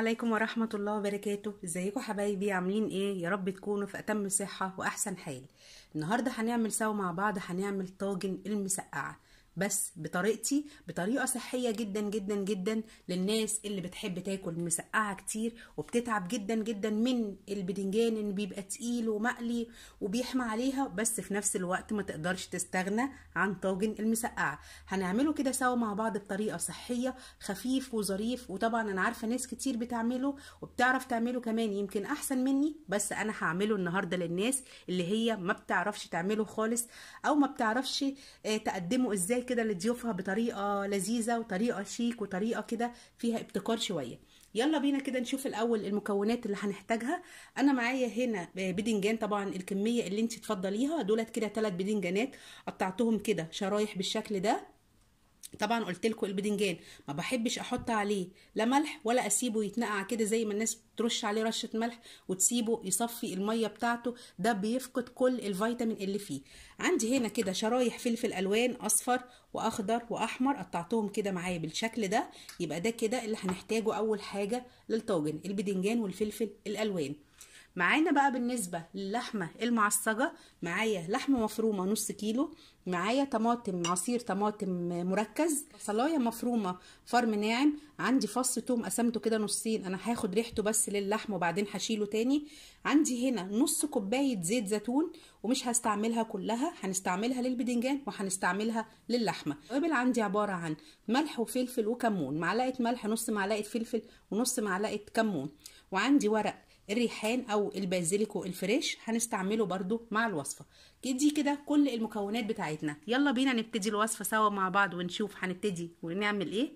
عليكم ورحمة الله وبركاته ازيكم حبايبي عاملين ايه يا رب تكونوا في اتم صحة واحسن حال النهاردة هنعمل سوا مع بعض هنعمل طاجن المسقعة بس بطريقتي بطريقة صحية جدا جدا جدا للناس اللي بتحب تاكل مسقعة كتير وبتتعب جدا جدا من البدنجان ان بيبقى تقيل ومقلي وبيحمى عليها بس في نفس الوقت ما تقدرش تستغنى عن طاجن المسقعة هنعمله كده سوا مع بعض بطريقة صحية خفيف وظريف وطبعا انا عارفة ناس كتير بتعمله وبتعرف تعمله كمان يمكن احسن مني بس انا هعمله النهاردة للناس اللي هي ما بتعرفش تعمله خالص او ما بتعرفش آه، تقدمه ازاي كده لضيوفها بطريقه لذيذه وطريقه شيك وطريقه كده فيها ابتكار شويه يلا بينا كده نشوف الاول المكونات اللي هنحتاجها انا معايا هنا بدنجان طبعا الكميه اللي انت تفضليها دولت كده ثلاث بدنجانات قطعتهم كده شرايح بالشكل ده طبعا قلت لكم البدنجان ما بحبش احط عليه لا ملح ولا اسيبه يتنقع كده زي ما الناس ترش عليه رشه ملح وتسيبه يصفي الميه بتاعته ده بيفقد كل الفيتامين اللي فيه عندي هنا كده شرايح فلفل الوان اصفر واخضر واحمر قطعتهم كده معايا بالشكل ده يبقى ده كده اللي هنحتاجه اول حاجه للطاجن البدنجان والفلفل الالوان معانا بقى بالنسبة للحمة المعصجة معايا لحمة مفرومة نص كيلو معايا طماطم عصير طماطم مركز بصلاية مفرومة فرم ناعم عندي فص توم قسمته كده نصين انا هاخد ريحته بس للحم وبعدين هشيله تاني عندي هنا نص كوباية زيت زيتون ومش هستعملها كلها هنستعملها للبدنجان وهنستعملها للحمة التوابل عندي عبارة عن ملح وفلفل وكمون معلقة ملح نص معلقة فلفل ونص معلقة كمون وعندي ورق الريحان او البازيليكو الفريش هنستعمله برضو مع الوصفه دي كده كل المكونات بتاعتنا يلا بينا نبتدي الوصفه سوا مع بعض ونشوف هنبتدي ونعمل ايه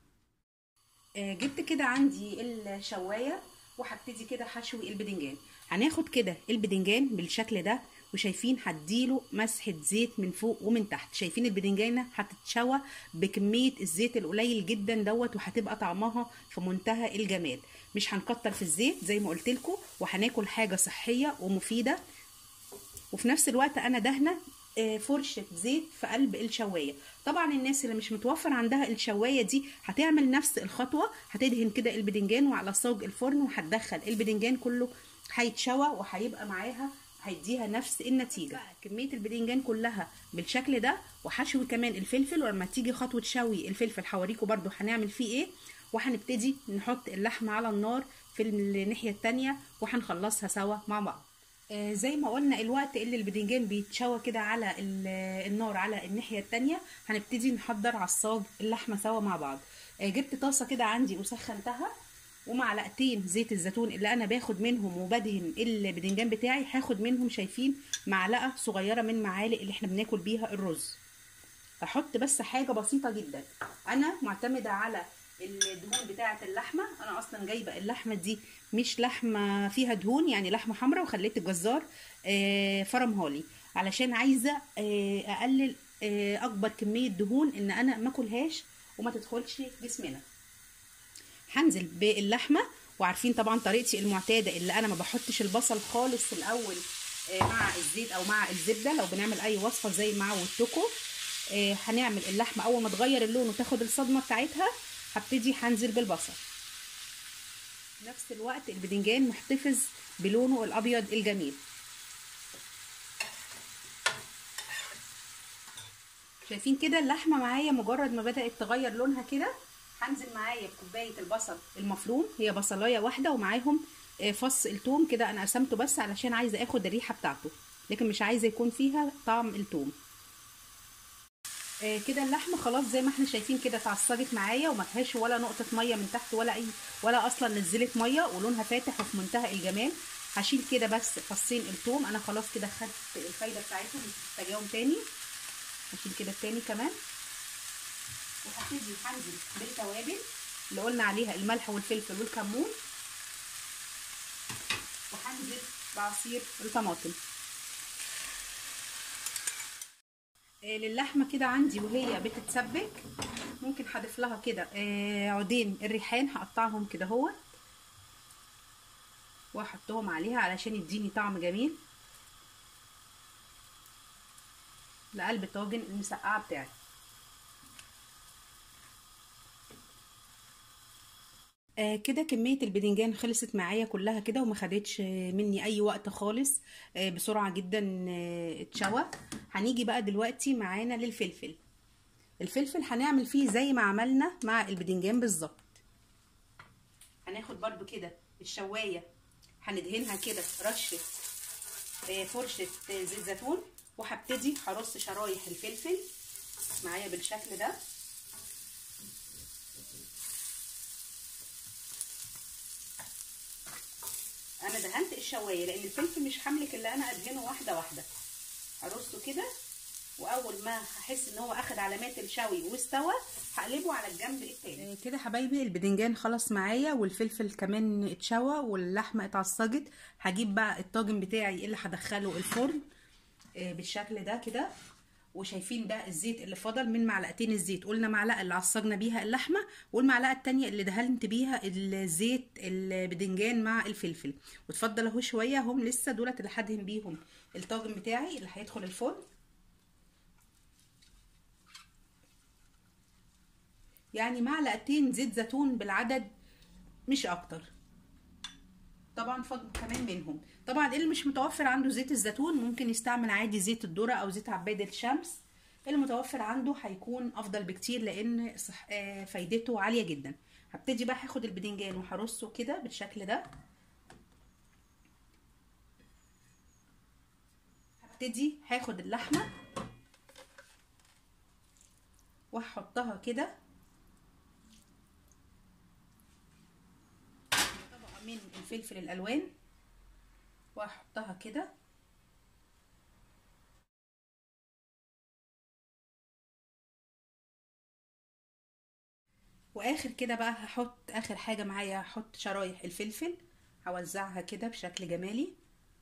آه جبت كده عندي الشوايه وهبتدي كده حشوي البدنجان هناخد كده البدنجان بالشكل ده وشايفين هديله مسحه زيت من فوق ومن تحت شايفين البدنجانه هتتشوى بكميه الزيت القليل جدا دوت وهتبقى طعمها في منتهى الجمال مش هنكتر في الزيت زي ما قلت لكم وهناكل حاجه صحيه ومفيده وفي نفس الوقت انا دهنه فرشه زيت في قلب الشوايه طبعا الناس اللي مش متوفر عندها الشوايه دي هتعمل نفس الخطوه هتدهن كده البدنجان وعلى صاج الفرن وهتدخل البدنجان كله هيتشوى وهيبقى معاها هيديها نفس النتيجه كميه البدنجان كلها بالشكل ده وحشوي كمان الفلفل ولما تيجي خطوه شوي الفلفل هوريكم برده هنعمل فيه ايه وهنبتدي نحط اللحمه على النار في الناحيه التانية وهنخلصها سوا مع بعض آه زي ما قلنا الوقت اللي البدنجان بيتشوى كده على النار على الناحيه التانية هنبتدي نحضر عصاج اللحمه سوا مع بعض آه جبت طاسه كده عندي وسخنتها ومعلقتين زيت الزيتون اللي انا باخد منهم وبدهن البدنجان بتاعي هاخد منهم شايفين معلقه صغيره من معالق اللي احنا بناكل بيها الرز احط بس حاجه بسيطه جدا انا معتمده على الدهون بتاعه اللحمه انا اصلا جايبه اللحمه دي مش لحمه فيها دهون يعني لحمه حمراء وخليت الجزار فرمها لي علشان عايزه اقلل اكبر كميه دهون ان انا ما اكلهاش وما تدخلش جسمنا هنزل باللحمه وعارفين طبعا طريقتي المعتاده اللي انا ما بحطش البصل خالص في الاول مع الزيت او مع الزبده لو بنعمل اي وصفه زي ما عودتكم هنعمل اللحمه اول ما تغير اللون وتاخد الصدمه بتاعتها هبتدي هنزل بالبصل نفس الوقت البدنجان محتفظ بلونه الابيض الجميل شايفين كده اللحمه معايا مجرد ما بدات تغير لونها كده هنزل معايا بكوبايه البصل المفروم هي بصلايه واحده ومعاهم فص التوم كده انا قسمته بس علشان عايزه اخد الريحه بتاعته لكن مش عايزه يكون فيها طعم التوم آه كده اللحمه خلاص زي ما احنا شايفين كده اتعصجت معايا وما فيهاش ولا نقطه ميه من تحت ولا اي ولا اصلا نزلت ميه ولونها فاتح وفي منتهى الجمال هشيل كده بس فصين التوم انا خلاص كده خدت الفايده بتاعتهم مش محتاجاهم تاني هشيل كده التاني كمان وهبتدي هنزل بالتوابل اللي قلنا عليها الملح والفلفل والكمون وهنزل بعصير الطماطم للحمه كده عندي وهي بتتسبك ممكن هضيف لها كده عودين الريحان هقطعهم كده اهوت واحطهم عليها علشان يديني طعم جميل لقلب الطاجن المسقعه بتاعي آه كده كمية البدنجان خلصت معايا كلها كده وما خدتش آه، مني اي وقت خالص آه بسرعة جدا آه اتشوى هنيجي بقى دلوقتي معانا للفلفل الفلفل هنعمل فيه زي ما عملنا مع البدنجان بالظبط هناخد برضو كده الشواية هندهنها كده رشة آه فرشة آه زيت زيتون وهبتدي هرص شرايح الفلفل معايا بالشكل ده انا دهنت الشوايه لان الفلفل مش هملك الا انا ادهنه واحده واحده هرصه كده واول ما هحس ان هو اخد علامات الشوي واستوى هقلبه على الجنب التاني كده حبايبي البدنجان خلص معايا والفلفل كمان اتشوى واللحمه اتعصجت هجيب بقى الطاجن بتاعي اللي هدخله الفرن بالشكل ده كده وشايفين ده الزيت اللي فضل من معلقتين الزيت قلنا معلقه اللي عصجنا بيها اللحمه والمعلقه التانية اللي دهنت بيها الزيت البدنجان مع الفلفل وتفضل اهو شويه هم لسه دولت اللي هدهن بيهم الطاجن بتاعي اللي هيدخل الفرن يعني معلقتين زيت زيتون بالعدد مش اكتر طبعا فضل كمان منهم طبعا اللي مش متوفر عنده زيت الزيتون ممكن يستعمل عادي زيت الذره او زيت عباد الشمس اللي متوفر عنده هيكون افضل بكتير لان صح آه فايدته عاليه جدا هبتدي بقى هاخد البدنجان وهرصه كده بالشكل ده هبتدي هاخد اللحمه وهحطها كده طبقه من الفلفل الالوان واحطها كده واخر كده بقى هحط اخر حاجه معايا هحط شرايح الفلفل هوزعها كده بشكل جمالي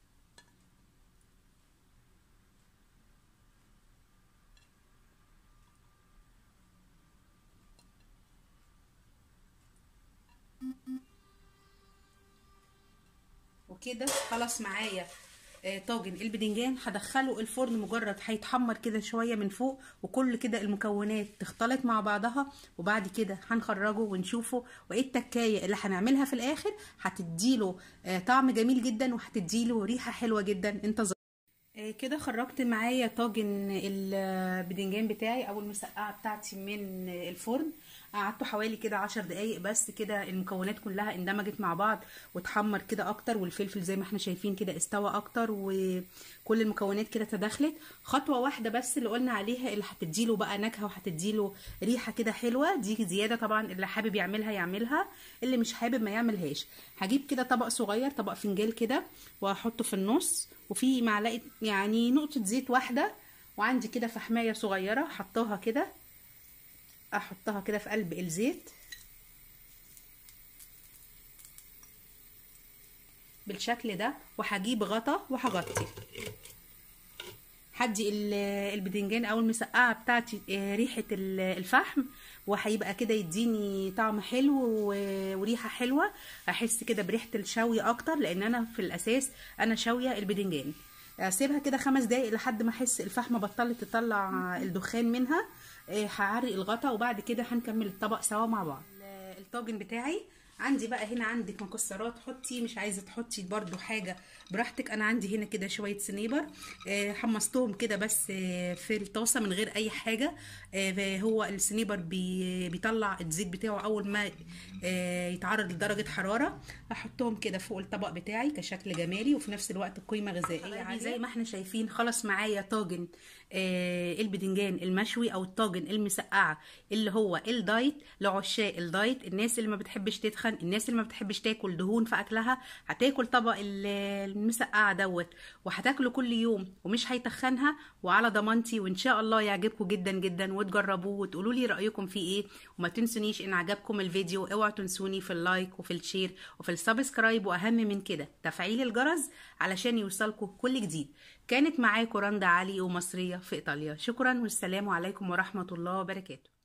وكده خلاص معايا طاجن البدنجان هدخله الفرن مجرد هيتحمر كده شويه من فوق وكل كده المكونات تختلط مع بعضها وبعد كده هنخرجه ونشوفه وايه التكايه اللي هنعملها في الاخر هتديله طعم جميل جدا وهتديله ريحه حلوه جدا انتظر كده خرجت معايا طاجن البدنجان بتاعي او المسقعه بتاعتي من الفرن قعدته حوالي كده عشر دقايق بس كده المكونات كلها اندمجت مع بعض واتحمر كده اكتر والفلفل زي ما احنا شايفين كده استوى اكتر وكل المكونات كده تداخلت خطوه واحده بس اللي قلنا عليها اللي هتديله بقى نكهه وهتديله ريحه كده حلوه دي زياده طبعا اللي حابب يعملها يعملها اللي مش حابب ما يعملهاش هجيب كده طبق صغير طبق فنجان كده واحطه في النص وفي معلقه يعني نقطه زيت واحده وعندي كده فحمايه صغيره حطاها كده احطها كده في قلب الزيت بالشكل ده وهجيب غطا وهغطي هدي البدنجان او المسقعه بتاعتي ريحه الفحم وهيبقى كده يديني طعم حلو وريحه حلوه احس كده بريحه الشوي اكتر لان انا في الاساس انا شاويه البدنجان اسيبها كده خمس دقايق لحد ما احس الفحمه بطلت تطلع الدخان منها هعرق الغطا وبعد كده هنكمل الطبق سوا مع بعض الطاجن بتاعي عندي بقى هنا عندك مكسرات حطي مش عايزه تحطي برضو حاجه براحتك انا عندي هنا كده شويه سنيبر آه حمصتهم كده بس آه في الطاسه من غير اي حاجه آه هو السنيبر بي بيطلع الزيت بتاعه اول ما آه يتعرض لدرجه حراره احطهم كده فوق الطبق بتاعي كشكل جمالي وفي نفس الوقت قيمه غذائيه عاليه زي ما احنا شايفين خلص معايا طاجن آه البدنجان المشوي او الطاجن المسقعه اللي هو الدايت لعشاق الدايت الناس اللي ما بتحبش تتخن الناس اللي ما بتحبش تاكل دهون في اكلها هتاكل طبق المسقعه دوت وهتاكله كل يوم ومش هيتخنها وعلى ضمانتي وان شاء الله يعجبكم جدا جدا وتجربوه وتقولوا لي رايكم فيه ايه وما تنسونيش ان عجبكم الفيديو اوعوا تنسوني في اللايك وفي الشير وفي السبسكرايب واهم من كده تفعيل الجرس علشان يوصلكم كل جديد كانت معاكم رندا علي ومصريه في ايطاليا شكرا والسلام عليكم ورحمه الله وبركاته